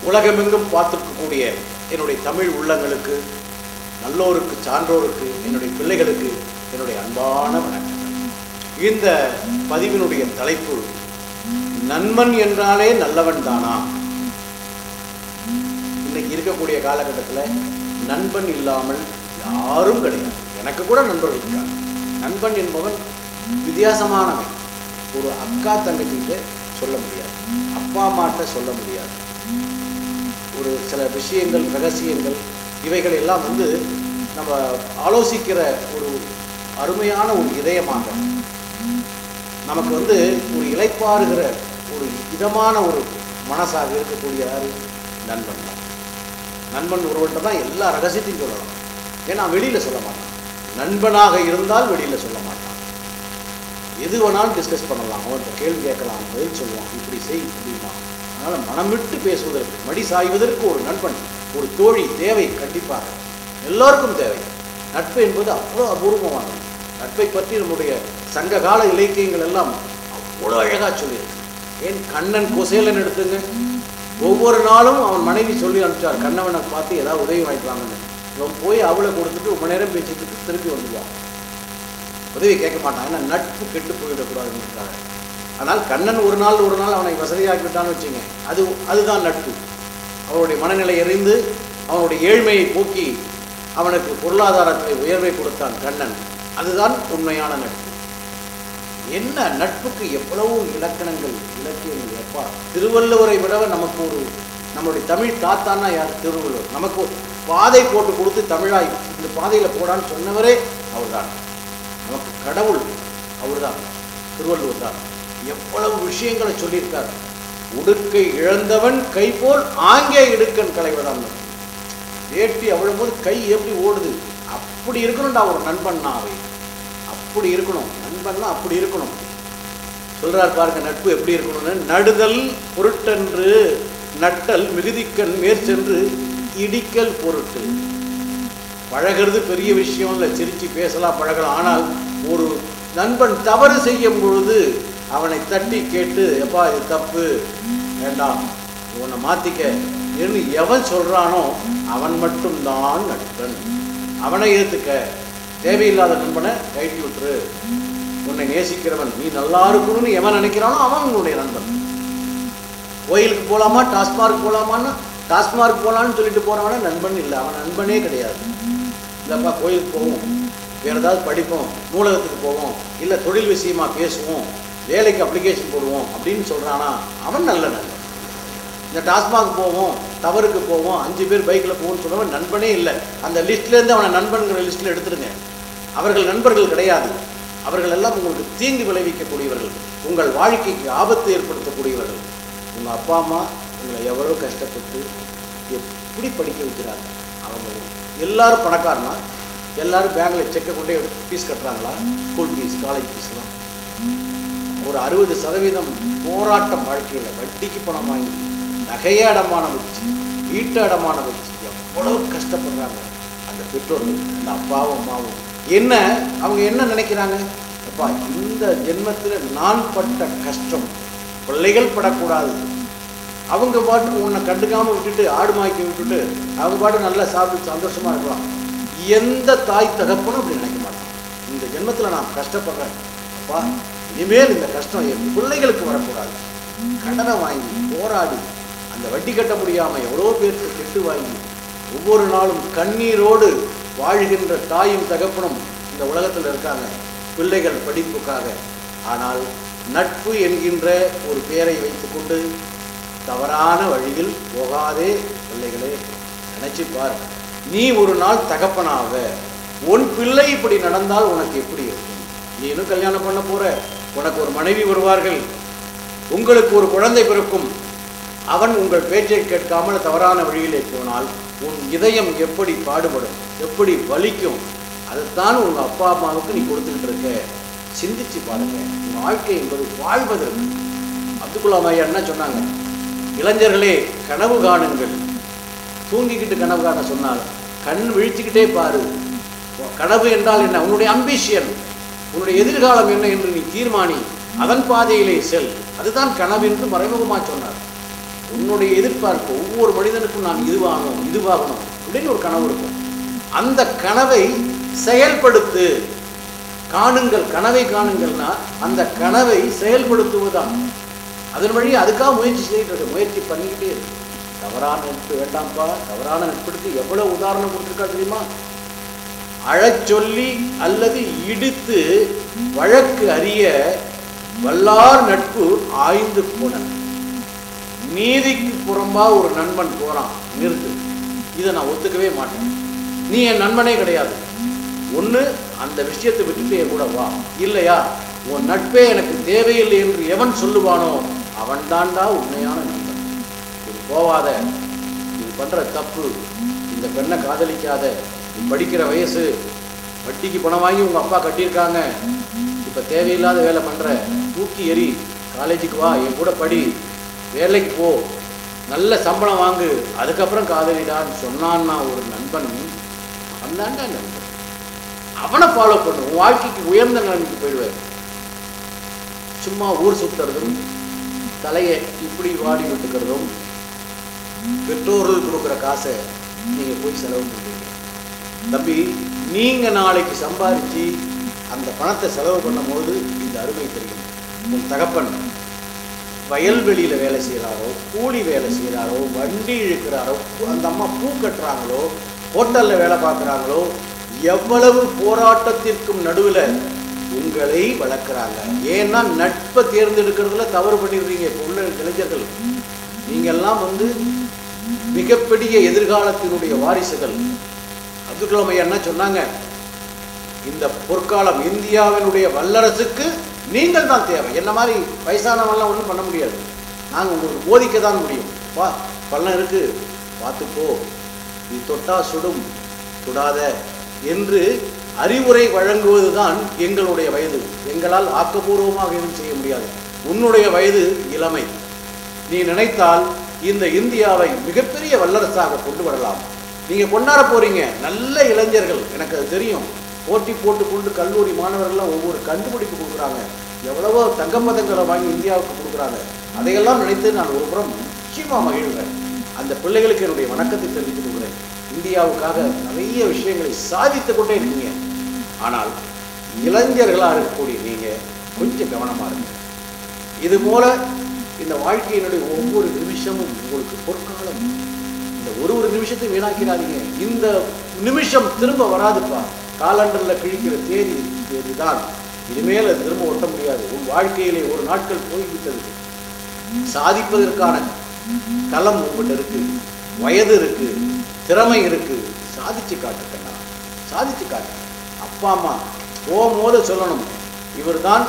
உலகமெங்கும் பார்த்துருக்கக்கூடிய என்னுடைய தமிழ் உள்ளங்களுக்கு நல்லோருக்கு சான்றோருக்கு என்னுடைய பிள்ளைகளுக்கு என்னுடைய அன்பான வணக்கங்கள் இந்த பதிவினுடைய தலைப்பு நண்பன் என்றாலே நல்லவன் தானா இன்னைக்கு இருக்கக்கூடிய காலகட்டத்தில் நண்பன் இல்லாமல் யாரும் கிடையாது எனக்கு கூட நண்பர்கள் இருக்காங்க நண்பன் என்பவன் வித்தியாசமானவன் ஒரு அக்கா தங்கச்சிகிட்ட சொல்ல முடியாது அப்பா அம்மாட்ட சொல்ல முடியாது ஒரு சில விஷயங்கள் ரகசியங்கள் இவைகள் எல்லாம் வந்து நம்ம ஆலோசிக்கிற ஒரு அருமையான ஒரு இதயமாக நமக்கு வந்து ஒரு இளைப்பாறுகிற ஒரு இதமான ஒரு மனசாக இருக்கக்கூடிய யாரு நண்பன் தான் நண்பன் ஒருவன்ட்ட தான் எல்லா ரகசியத்தையும் சொல்லலாம் ஏன்னா வெளியில் சொல்ல மாட்டான் நண்பனாக இருந்தால் வெளியில் சொல்ல மாட்டான் எது வேணாலும் டிஸ்கஸ் பண்ணலாம் அவன்கிட்ட கேள்வி கேட்கலாம் பதில் சொல்லுவான் இப்படி செய் அப்படிமா அதனால் மனம் விட்டு பேசுவதற்கு மடி சாய்வதற்கு ஒரு நண்பன் ஒரு தோழி தேவை கண்டிப்பாக எல்லோருக்கும் தேவை நட்பு என்பது அவ்வளோ அபூர்வமானது நட்பை பற்றி நம்முடைய சங்க கால இலக்கியங்கள் எல்லாம் அவ்வளோ அழகாக சொல்லியிருக்கு ஏன் கண்ணன் குசேலன் எடுத்துங்க ஒவ்வொரு நாளும் அவன் மனைவி சொல்லி அனுப்பிச்சார் கண்ணவனை பார்த்து ஏதாவது உதவி வாங்கிக்கலாங்கன்னு இவன் போய் அவளை கொடுத்துட்டு ரொம்ப நேரம் பேசிட்டு திருப்பி வந்துடுவான் உதவி கேட்க மாட்டான் ஏன்னா நட்பு கெட்டு போயிடக்கூடாதுன்றதுக்காக ஆனால் கண்ணன் ஒரு நாள் ஒரு நாள் அவனை வசதியாக்கி விட்டான்னு வச்சுங்க அது அதுதான் நட்பு அவனுடைய மனநிலை எறிந்து அவனுடைய ஏழ்மையை போக்கி அவனுக்கு பொருளாதாரத்தில் உயர்வை கொடுத்தான் கண்ணன் அதுதான் உண்மையான நட்பு என்ன நட்புக்கு எவ்வளவு இலக்கணங்கள் இலக்கியங்கள் எப்பா திருவள்ளுவரை விட நமக்கு ஒரு நம்மளுடைய தமிழ் தாத்தான்னா யார் திருவள்ளுவர் நமக்கு ஒரு பாதை போட்டு கொடுத்து தமிழாய் இந்த பாதையில் போடான்னு சொன்னவரே அவர்தான் நமக்கு கடவுள் அவர்தான் திருவள்ளுவர் தான் எவ்வளவு விஷயங்களை சொல்லியிருக்கார் உடுக்கை இழந்தவன் கை போல் ஆங்கே இடுக்கன் களைவதான் வேட்டி அவிழும்போது கை எப்படி ஓடுது அப்படி இருக்கணும்டா ஒரு நண்பன்னா அவை அப்படி இருக்கணும் நண்பன்னா அப்படி இருக்கணும் சொல்றார் பாருங்க நட்பு எப்படி இருக்கணும்னு நடுதல் பொருட்டன்று நட்டல் மிகுதிக்கண் மேற்சென்று இடிக்கல் பொருட்டு பழகிறது பெரிய விஷயம் இல்லை சிரிச்சு பேசலாம் பழகலாம் ஆனால் ஒரு நண்பன் தவறு செய்யும் பொழுது அவனை தட்டி கேட்டு எப்பா இது தப்பு வேண்டாம் உன்னை மாத்திக்க என்று எவன் சொல்றானோ அவன் மட்டும்தான் நண்பன் அவனை ஏத்துக்க தேவையில்லாத நண்பனை கழட்டி விட்டுரு உன்னை நேசிக்கிறவன் நீ நல்லா இருக்கணும்னு எவன் நினைக்கிறானோ அவன் உன்னுடைய நண்பன் கோயிலுக்கு போகலாமா டாஸ்மார்க் போகலாமான்னு டாஸ்மார்க் போகலான்னு சொல்லிட்டு போறவன நண்பன் இல்லை அவன் நண்பனே கிடையாது இல்லைப்பா கோயிலுக்கு போவோம் வேற ஏதாவது படிப்போம் நூலகத்துக்கு போவோம் இல்லை தொழில் விஷயமா பேசுவோம் வேலைக்கு அப்ளிகேஷன் போடுவோம் அப்படின்னு சொல்றானா அவன் நல்ல நண்பன் இந்த டாஸ்மாக் போவோம் டவருக்கு போவோம் அஞ்சு பேர் பைக்கில் போவோம்னு சொன்னவன் நண்பனே இல்லை அந்த லிஸ்ட்லேருந்து அவனை நண்பன்கிற லிஸ்ட்டில் எடுத்துருங்க அவர்கள் நண்பர்கள் கிடையாது அவர்கள் எல்லாம் உங்களுக்கு தீங்கு விளைவிக்கக்கூடியவர்கள் உங்கள் வாழ்க்கைக்கு ஆபத்து ஏற்படுத்தக்கூடியவர்கள் உங்கள் அப்பா அம்மா உங்களை எவ்வளோ கஷ்டப்பட்டு எப்படி படிக்க வைக்கிறாங்க அவங்க எல்லாரும் பணக்காரனா எல்லாரும் பேங்கில் செக்கை கொண்டே ஃபீஸ் கட்டுறாங்களா ஸ்கூல் ஃபீஸ் காலேஜ் ஃபீஸ்லாம் ஒரு அறுபது சதவீதம் போராட்டம் வாழ்க்கையில் வட்டிக்கு பணம் வாங்கி நகைய அடமானம் வச்சு வீட்டு அடமானம் வச்சு எவ்வளவு கஷ்டப்படுறாங்க அந்த பெற்றோர்கள் அந்த அப்பாவும் அம்மாவும் என்ன அவங்க என்ன நினைக்கிறாங்க அப்பா இந்த ஜென்மத்தில் நான் பட்ட கஷ்டம் பிள்ளைகள் படக்கூடாது அவங்க பாட்டுக்கு உன்னை கண்டுக்காம விட்டுட்டு ஆடு மாய்க்க விட்டுட்டு அவங்க பாட்டு நல்லா சாப்பிட்டு சந்தோஷமா இருக்கலாம் எந்த தாய் தகப்பனும் அப்படி நினைக்க மாட்டான் இந்த ஜென்மத்தில் நான் கஷ்டப்படுறேன் அப்பா இனிமேல் இந்த கஷ்டம் என் பிள்ளைகளுக்கு வரக்கூடாது கடனை வாங்கி போராடி அந்த வட்டி கட்ட முடியாமல் எவ்வளோ பேருக்கு கெட்டு வாங்கி ஒவ்வொரு நாளும் கண்ணீரோடு வாழ்கின்ற தாயும் தகப்பனும் இந்த உலகத்தில் இருக்காங்க பிள்ளைகள் படிப்புக்காக ஆனால் நட்பு என்கின்ற ஒரு பெயரை வைத்துக்கொண்டு தவறான வழியில் போகாதே பிள்ளைகளே நினைச்சு பார் நீ ஒரு நாள் தகப்பனாக உன் பிள்ளை இப்படி நடந்தால் உனக்கு எப்படி இருக்கும் நீ இன்னும் கல்யாணம் பண்ண போற உனக்கு ஒரு மனைவி வருவார்கள் உங்களுக்கு ஒரு குழந்தை பிறக்கும் அவன் உங்கள் பேச்சை கேட்காமல் தவறான வழியிலே போனால் உன் இதயம் எப்படி பாடுபடும் எப்படி வலிக்கும் அதுதான் உங்கள் அப்பா அம்மாவுக்கு நீ கொடுத்துக்கிட்டு இருக்க சிந்திச்சு பாருங்க உன் வாழ்க்கை என்பது வாழ்வதற்கு அப்துல் கலாம் ஐயா என்ன சொன்னாங்க இளைஞர்களே கனவு காணுங்கள் தூங்கிக்கிட்டு கனவு காண சொன்னால் கண் விழிச்சுக்கிட்டே பாரு கனவு என்றால் என்ன உன்னுடைய அம்பிஷியன் உன்னுடைய எதிர்காலம் என்ன என்று நீ தீர்மானி அதன் பாதையிலே செல் அதுதான் கனவு என்று மறைமுகமாக சொன்னார் உன்னுடைய எதிர்பார்ப்பு ஒவ்வொரு மனிதனுக்கும் நான் இதுவாகணும் இதுவாகணும் அப்படின்னு ஒரு கனவு இருக்கும் அந்த கனவை செயல்படுத்து காணுங்கள் கனவை காணுங்கள்னா அந்த கனவை செயல்படுத்துவதுதான் அதன் வழி அதுக்காக முயற்சி செய்துட்டு இருக்கு முயற்சி பண்ணிக்கிட்டே இருக்கு தவறான நட்பு வேண்டாம்ப்பா தவறான நட்புக்கு எவ்வளவு உதாரணம் கொடுத்துருக்கா தெரியுமா அழச் சொல்லி அல்லது இடித்து வழக்கு அறிய வல்லார் நட்பு ஆய்ந்து போன நீதிக்கு புறம்பா ஒரு நண்பன் போறான் நிறுத்து இதை நான் ஒத்துக்கவே மாட்டேன் நீ என் நண்பனே கிடையாது ஒன்று அந்த விஷயத்தை விட்டுட்டு என் கூட வா இல்லையா உன் நட்பே எனக்கு தேவையில்லை என்று எவன் சொல்லுவானோ அவன் தாண்டா உண்மையான நண்பன் இது போவாத இது பண்ற தப்பு இந்த பெண்ணை காதலிக்காத நீ படிக்கிற வயசு வட்டிக்கு பணம் வாங்கி உங்க அப்பா கட்டியிருக்காங்க இப்ப தேவையில்லாத வேலை பண்ற தூக்கி எறி காலேஜுக்கு வா என் கூட படி வேலைக்கு போ நல்ல சம்பளம் வாங்கு அதுக்கப்புறம் காதலிடான்னு சொன்னான்னா ஒரு நண்பன் அவன் தாண்டா நண்பன் அவனை ஃபாலோ பண்ணு உன் வாழ்க்கைக்கு உயர்ந்த நிலைமைக்கு போயிடுவார் சும்மா ஊர் சுத்துறதும் தலையை இப்படி வாடி விட்டுக்கிறதும் பெற்றோர்கள் கொடுக்குற காசை நீங்க போய் செலவு பண்ணுறீங்க தம்பி நீங்க நாளைக்கு சம்பாதிச்சு அந்த பணத்தை செலவு பண்ணும்போது இந்த அருமை தெரியும் உன் தகப்பன் வயல்வெளியில வேலை செய்கிறாரோ கூலி வேலை செய்கிறாரோ வண்டி இழுக்கிறாரோ அந்த அம்மா பூ கட்டுறாங்களோ ஹோட்டல்ல வேலை பார்க்குறாங்களோ எவ்வளவு போராட்டத்திற்கும் நடுவில் உங்களை வளர்க்குறாங்க ஏன்னா நட்பை தேர்ந்தெடுக்கிறதுல தவறு பண்ணிடுறீங்க இப்போ உள்ள இளைஞர்கள் நீங்கெல்லாம் வந்து மிகப்பெரிய எதிர்காலத்தினுடைய வாரிசுகள் அப்துல் கலாம் ஐயா என்ன சொன்னாங்க இந்த பொற்காலம் இந்தியாவினுடைய வல்லரசுக்கு நீங்கள் தான் தேவை என்ன மாதிரி வயசானவங்களாம் ஒன்றும் பண்ண முடியாது நாங்கள் உங்களுக்கு போதிக்க தான் முடியும் வா பள்ளம் இருக்கு பார்த்துப்போ நீ தொட்டா சுடும் சுடாத என்று அறிவுரை வழங்குவது தான் எங்களுடைய வயது எங்களால் ஆக்கப்பூர்வமாக எதுவும் செய்ய முடியாது உன்னுடைய வயது இளமை நீ நினைத்தால் இந்த இந்தியாவை மிகப்பெரிய வல்லரசாக கொண்டு வரலாம் நீங்க கொண்டாட போறீங்க நல்ல இளைஞர்கள் எனக்கு அது தெரியும் போட்டி போட்டு கொண்டு கல்லூரி மாணவர்கள்லாம் ஒவ்வொரு கண்டுபிடிப்பு கொடுக்குறாங்க எவ்வளவோ தங்கப்பதங்களை வாங்கி இந்தியாவுக்கு கொடுக்குறாங்க அதையெல்லாம் நினைத்து நான் ஒரு புறம் நிச்சயமா மகிழ்கிறேன் அந்த பிள்ளைகளுக்கு என்னுடைய வணக்கத்தை தெரிவித்துக் கொள்கிறேன் இந்தியாவுக்காக நிறைய விஷயங்களை சாதித்து கொண்டே இருக்கீங்க ஆனால் இளைஞர்களாக இருக்கக்கூடிய நீங்க கொஞ்சம் கவனமா இருங்க இது போல இந்த வாழ்க்கையினுடைய ஒவ்வொரு நிமிஷமும் உங்களுக்கு பொற்காலம் இந்த ஒரு ஒரு நிமிஷத்தை வீணாக்கிறாதீங்க இந்த நிமிஷம் திரும்ப வராதுப்பா காலண்டர்ல கிழிக்கிற தேதி தேதிதான் இனிமேல் அது திரும்ப ஒட்ட முடியாது உன் வாழ்க்கையிலே ஒரு நாட்கள் போய்விட்டது சாதிப்பதற்கான களம் உங்கள்கிட்ட இருக்கு வயது இருக்கு திறமை இருக்கு சாதிச்சு காட்டுக்கண்ணா சாதிச்சு காட்டு அப்பா அம்மா போகும்போது சொல்லணும் இவர்தான்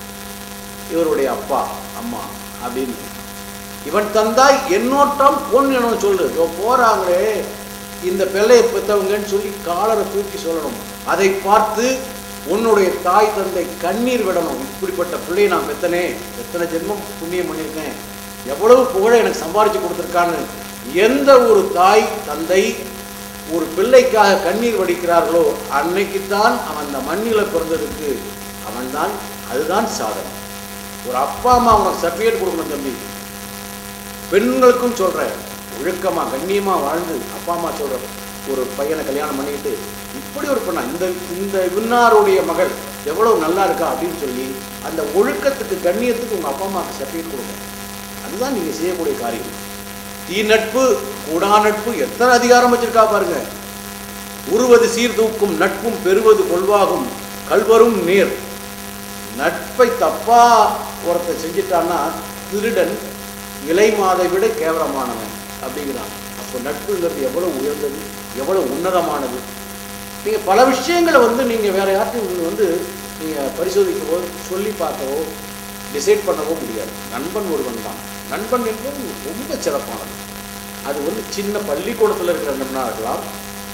இவருடைய அப்பா அம்மா அப்படின்னு இவன் தந்தாய் என்னோட்டம் பொண்ணு சொல்லு இதோ போறாங்களே இந்த பிள்ளையை பெற்றவங்கன்னு சொல்லி காலரை தூக்கி சொல்லணும் அதை பார்த்து உன்னுடைய தாய் தந்தை கண்ணீர் விடணும் இப்படிப்பட்ட பிள்ளையை நான் பெத்தனே எத்தனை ஜென்மம் புண்ணியம் பண்ணியிருக்கேன் எவ்வளவு புகழை எனக்கு சம்பாரிச்சு கொடுத்துருக்கான்னு எந்த ஒரு தாய் தந்தை ஒரு பிள்ளைக்காக கண்ணீர் வடிக்கிறார்களோ அன்னைக்குத்தான் அவன் அந்த மண்ணில பிறந்ததுக்கு அவன்தான் அதுதான் சாதனை ஒரு அப்பா அம்மா அவனுக்கு சர்டிஃபிகேட் கொடுக்கணும் தம்பி பெண்களுக்கும் சொல்றேன் ஒழுக்கமா கண்ணியமா வாழ்ந்து அப்பா அம்மா சொல்ற ஒரு பையனை கல்யாணம் பண்ணிக்கிட்டு இப்படி ஒரு பெண்ணா இந்த இந்த இன்னாருடைய மகள் எவ்வளவு நல்லா இருக்கா அப்படின்னு சொல்லி அந்த ஒழுக்கத்துக்கு கண்ணியத்துக்கு உங்க அப்பா அம்மாவுக்கு சர்டிஃபிகேட் கொடுங்க அதுதான் நீங்க செய்யக்கூடிய காரியம் தீ நட்பு கூடா நட்பு எத்தனை அதிகாரம் வச்சிருக்கா பாருங்க உருவது சீர்தூக்கும் நட்பும் பெறுவது கொள்வாகும் கல்வரும் நேர் நட்பை தப்பா ஒருத்தன் செஞ்சிட்டான்னா திருடன் விலை மாதை விட கேவலமானவன் அப்படிங்கிறான் அப்போ நட்புங்கிறது எவ்வளவு உயர்ந்தது எவ்வளவு உன்னதமானது நீங்க பல விஷயங்களை வந்து நீங்க வேற யார்ட்டையும் வந்து நீங்க பரிசோதிக்கவோ சொல்லி பார்க்கவோ டிசைட் பண்ணவோ முடியாது நண்பன் ஒருவன் தான் நண்பன் என்பது ரொம்ப சிறப்பானது அது வந்து சின்ன பள்ளிக்கூடத்தில் இருக்கிற நண்பனாக இருக்கலாம்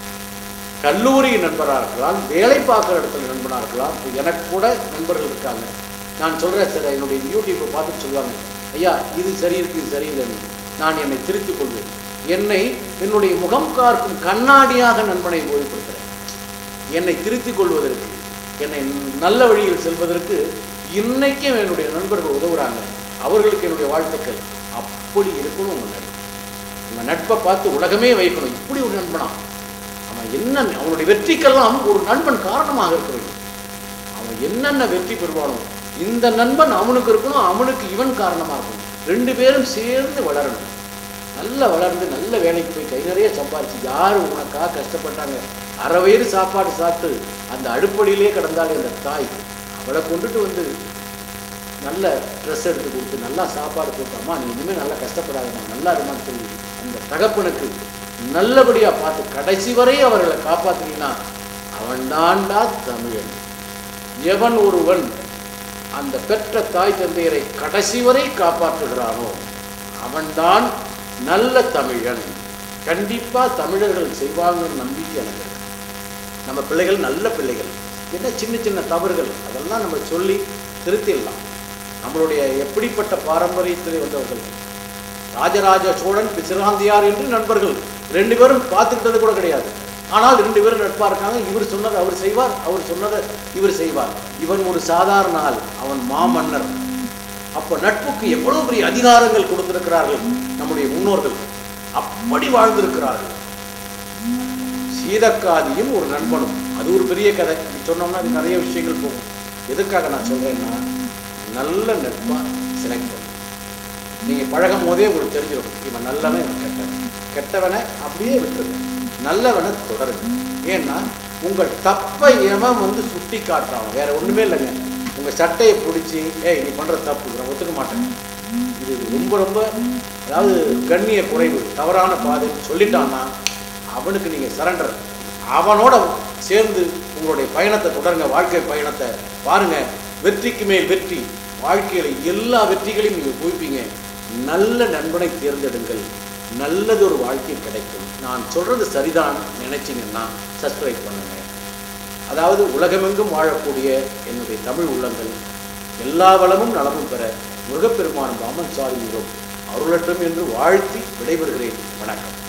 கல்லூரி நண்பராக இருக்கலாம் வேலை பார்க்குற இடத்துல நண்பனாக இருக்கலாம் இப்போ எனக்கு கூட நண்பர்கள் இருக்காங்க நான் சொல்கிறேன் சார் என்னுடைய யூடியூப்பை பார்த்துட்டு சொல்லுவாங்க ஐயா இது சரி இருக்கு இது சரியில்லைன்னு நான் என்னை திருத்திக் கொள்வேன் என்னை என்னுடைய முகம் காக்கும் கண்ணாடியாக நண்பனை ஓய்வுபடுத்துகிறேன் என்னை திருத்திக் கொள்வதற்கு என்னை நல்ல வழியில் செல்வதற்கு இன்னைக்கும் என்னுடைய நண்பர்கள் உதவுறாங்க அவர்களுக்கு என்னுடைய வாழ்த்துக்கள் அப் அப்படி இருக்கணும் உங்கள் நட்பு உங்கள் நட்பை பார்த்து உலகமே வைக்கணும் இப்படி ஒரு நண்பனா அவன் என்ன அவனுடைய வெற்றிக்கெல்லாம் ஒரு நண்பன் காரணமாக இருக்க வேண்டும் அவன் என்னென்ன வெற்றி பெறுவானோ இந்த நண்பன் அவனுக்கு இருக்கணும் அவனுக்கு இவன் காரணமாக இருக்கணும் ரெண்டு பேரும் சேர்ந்து வளரணும் நல்லா வளர்ந்து நல்ல வேலைக்கு போய் கை நிறைய சம்பாரிச்சு யார் உனக்காக கஷ்டப்பட்டாங்க அரை வயிறு சாப்பாடு சாப்பிட்டு அந்த அடுப்படியிலே கிடந்தாலே அந்த தாய் அவளை கொண்டுட்டு வந்து நல்ல ட்ரெஸ் எடுத்து கொடுத்து நல்லா சாப்பாடு போட்டோமா நீ இனிமேல் நல்லா கஷ்டப்படாதம்மா நல்லா இருமான்னு சொல்லி அந்த தகப்பனுக்கு நல்லபடியாக பார்த்து கடைசி வரை அவர்களை காப்பாற்றினா அவன்தான்டா தமிழன் எவன் ஒருவன் அந்த பெற்ற தாய் தந்தையரை கடைசி வரை காப்பாற்றுகிறானோ அவன்தான் நல்ல தமிழன் கண்டிப்பா தமிழர்கள் செய்வாங்கன்னு நம்பிக்கை எனக்கு இருக்கு. நம்ம பிள்ளைகள் நல்ல பிள்ளைகள் என்ன சின்ன சின்ன தவறுகள் அதெல்லாம் நம்ம சொல்லி திருத்திடலாம் நம்மளுடைய எப்படிப்பட்ட பாரம்பரியத்திலே வந்தவர்கள் ராஜராஜ சோழன் பிசிராந்தியார் என்று நண்பர்கள் ரெண்டு பேரும் பார்த்துக்கிட்டது கூட கிடையாது ஆனால் ரெண்டு பேரும் நட்பா இருக்காங்க இவர் சொன்னதை அவர் செய்வார் அவர் சொன்னதை இவர் செய்வார் இவன் ஒரு சாதாரண ஆள் அவன் மாமன்னர் அப்ப நட்புக்கு எவ்வளவு பெரிய அதிகாரங்கள் கொடுத்திருக்கிறார்கள் நம்முடைய முன்னோர்கள் அப்படி வாழ்ந்திருக்கிறார்கள் சீதக்காதியும் ஒரு நண்பனும் அது ஒரு பெரிய கதை இப்படி சொன்னோம்னா அது நிறைய விஷயங்கள் போகும் எதுக்காக நான் சொல்றேன்னா நல்ல நட்பா செலக்ட் பண்ணும் நீங்க பழகும் போதே உங்களுக்கு தெரிஞ்சிடும் இவன் நல்லவன் இவன் கெட்டவன் கெட்டவனை அப்படியே விட்டுருங்க நல்லவனை தொடருங்க ஏன்னா உங்கள் தப்பை எவன் வந்து சுட்டி காட்டுறான் வேற ஒண்ணுமே இல்லைங்க உங்க சட்டையை பிடிச்சி ஏய் நீ பண்ற தப்பு நான் ஒத்துக்க மாட்டேன் இது ரொம்ப ரொம்ப அதாவது கண்ணிய குறைவு தவறான பாதை சொல்லிட்டான்னா அவனுக்கு நீங்க சரண்டர் அவனோட சேர்ந்து உங்களுடைய பயணத்தை தொடருங்க வாழ்க்கை பயணத்தை பாருங்க வெற்றிக்கு மேல் வெற்றி வாழ்க்கையில எல்லா வெற்றிகளையும் நீங்க குவிப்பீங்க நல்ல நண்பனை தேர்ந்தெடுங்கள் நல்லதொரு வாழ்க்கை கிடைக்கும் நான் சொல்றது சரிதான் நினைச்சீங்கன்னா சப்ஸ்கிரைப் பண்ணுங்க அதாவது உலகமெங்கும் வாழக்கூடிய என்னுடைய தமிழ் உள்ளங்கள் எல்லா வளமும் நலமும் பெற முருகப்பெருமான் பாமன் சாரி அருளட்டும் என்று வாழ்த்தி விடைபெறுகிறேன் வணக்கம்